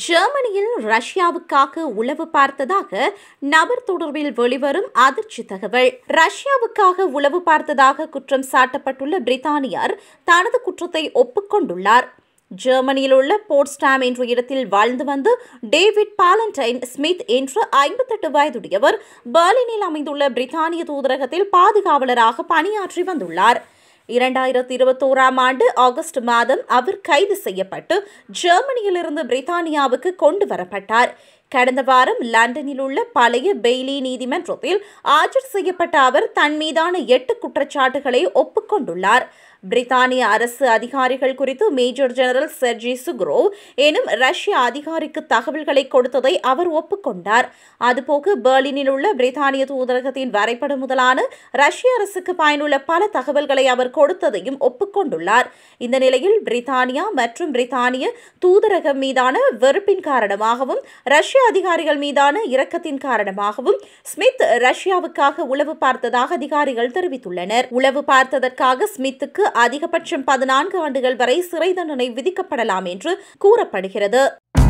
ஜெர்மனியில் ரஷ்யாவுக்காக உளவு பார்த்ததாக நபர் தொடர்பில் வெளிவரும் அதிர்ச்சி தகவல் ரஷ்யாவுக்காக உளவு பார்த்ததாக குற்றம் சாட்டப்பட்டுள்ள பிரித்தானியர் தனது குற்றத்தை ஒப்புக்கொண்டுள்ளார் ஜெர்மனியில் உள்ள போர்ட்ஸ்டாம் என்ற இடத்தில் வாழ்ந்து வந்து டேவிட் பாலண்டைன் ஸ்மித் என்ற ஐம்பத்தெட்டு வயதுடையவர் பெர்லினில் அமைந்துள்ள பிரித்தானிய தூதரகத்தில் பாதுகாவலராக பணியாற்றி வந்துள்ளார் இரண்டாயிரத்தி இருபத்தோராம் ஆண்டு ஆகஸ்ட் மாதம் அவர் கைது செய்யப்பட்டு ஜெர்மனியிலிருந்து பிரித்தானியாவுக்கு கொண்டு வரப்பட்டார் கடந்த வாரம் லண்டனில் உள்ள பழைய பெய்லி நீதிமன்றத்தில் ஆஜர் செய்யப்பட்ட அவர் தன் மீதான எட்டு குற்றச்சாட்டுகளை ஒப்புக்கொண்டுள்ளார் பிரித்தானிய அரசு அதிகாரிகள் குறித்து மேஜர் ஜெனரல் செர்ஜி சுக்ரோவ் எனும் ரஷ்ய அதிகாரிக்கு தகவல்களை கொடுத்ததை அவர் ஒப்புக்கொண்டார் அதுபோக பெர்லினில் உள்ள பிரித்தானிய தூதரகத்தின் வரைபடம் முதலான ரஷ்ய அரசுக்கு பயனுள்ள பல தகவல்களை அவர் கொடுத்ததையும் ஒப்புக்கொண்டுள்ளார் இந்த நிலையில் பிரித்தானியா மற்றும் பிரித்தானிய தூதரகம் மீதான வெறுப்பின் காரணமாகவும் ரஷ்ய அதிகாரிகள் மீதான இரக்கத்தின் காரணமாகவும் ஸ்மித் ரஷ்யாவுக்காக உளவு பார்த்ததாக அதிகாரிகள் தெரிவித்துள்ளனர் உளவு பார்த்ததற்காக ஸ்மித்துக்கு அதிகபட்சம் பதினான்கு ஆண்டுகள் வரை சிறை தண்டனை விதிக்கப்படலாம் என்று கூறப்படுகிறது